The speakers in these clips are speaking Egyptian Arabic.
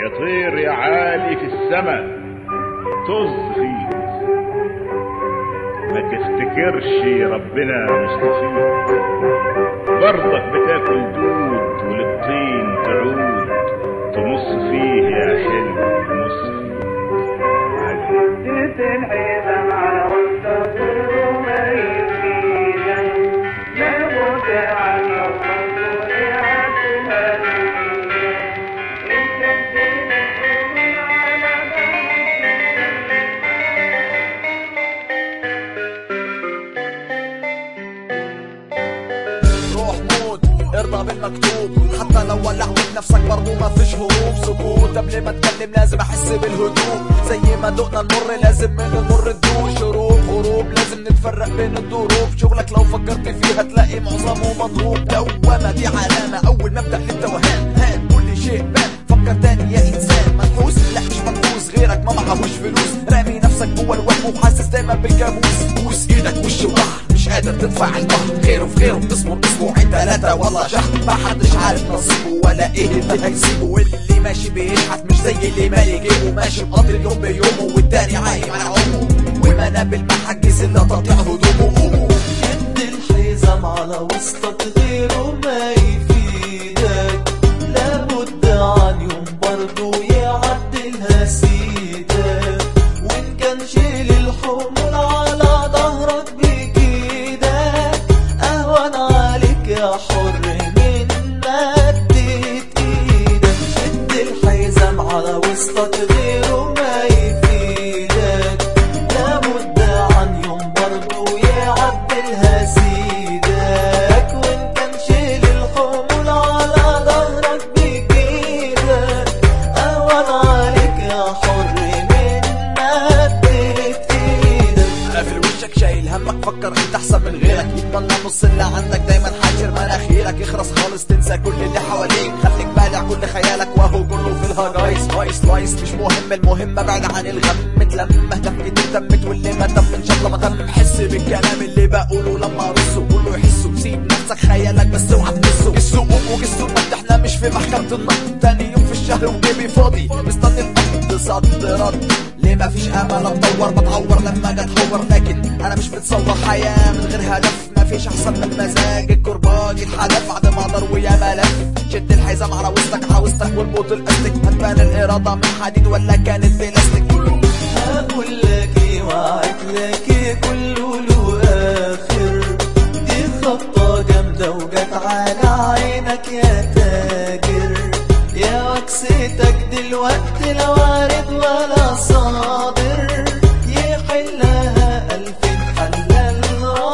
يا طير يا عالي في السما طز فيك ما تفتكرش ربنا مصطفيك برضك بتاكل دود وللطين تعود تمص فيه يا حلو تمص فيه عجب تنحزم على مستقر وما يفيدك لابد عن الرسول عاتها انت تنحزم على روح موت ارضى بالمكتوب حتى لو ولعت نفسك برضو ما فيش هروب سكوت قبل ما اتكلم لازم احس بالهدوء زي ما دقنا المر لازم من المر تدوق شروق غروب لازم نتفرق بين الضروب شغلك لو فكرت فيه هتلاقي معظمه مضروب دوامة دي علامة اول مبدأ للتوهان هان كل شيء بان فكر تاني يا انسان منحوس لا مش منحوس غيرك ما معهوش فلوس رامي نفسك جوه الوهم وحاسس دايما بالكابوس بوس ايدك وش وظهر مش قادر تدفع البحر غيره في غيره تصبر اسبوعين ثلاثة ولا شهر ما حدش عارف نصيبه ولا ايه اللي هيسيبه واللي ماشي بيشحت مش زي اللي مالي جيبه ماشي مقضي اليوم بيومه والتاني عايم على عمره ومنابل محجز الا تقطيع هدومه قومه شد الحزام على وسطك غيره ما يفيدك لابد عن يوم برضو يعدلها سيدك وان كان شيل الحمل على ظهرك بإيدك اهون عليك يا حر من مدت ايدك شد الحزام على وسطك غيره ما يفيدك لابد عن يوم برضو يعدلها سيدك وان كان شيل الحمل على ظهرك بإيدك اهون عليك يا حر من مدت ايدك قافل وشك شايل همك فكر انت احسن من غيرك يتمنى نص اللي عندك دايما حاجر مناخيرك اخرس خالص تنسى كل اللي حواليك خليك بالع كل خيالك وهو كله في الهجايس هايس لايس مش مهم المهم ابعد عن الغم متلم دمك تمت واللي ما تم ان شاء الله ما تم حس بالكلام اللي بقوله لما ارصه كله يحسه سيب نفسك خيالك بس اوعى تمسه السوق وجسه النقد احنا مش في محكمة النقد تاني يوم في الشهر وجيبي فاضي مستني القبض صد رد ليه ما فيش امل اتطور بتعور لما اجي اتحور لكن انا مش بتصور حياه من غير هدف ما فيش احسن من مزاج الكرباج الحدف بعد ما اقدر ويا ملف شد الحزام على وسطك على وسطك والبوط الاستك هتبان الاراده من حديد ولا كانت بلاستيك هقول لك ايه وعد لك ايه كله له اخر دي خطة جامدة وجت على عينك يا تاجر يا وكستك دلوقتي لا وارد ولا صادر يحلها ألف حلال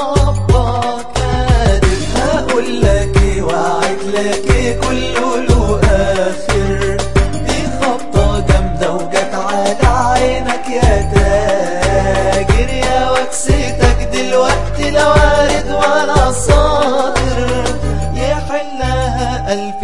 ربك قادر هقول لك ايه وعد لك ايه كله له اخر دي خبطة جامدة وجت على عينك يا تاجر يا وكستك دلوقتي لا وارد ولا صادر يحلها ألف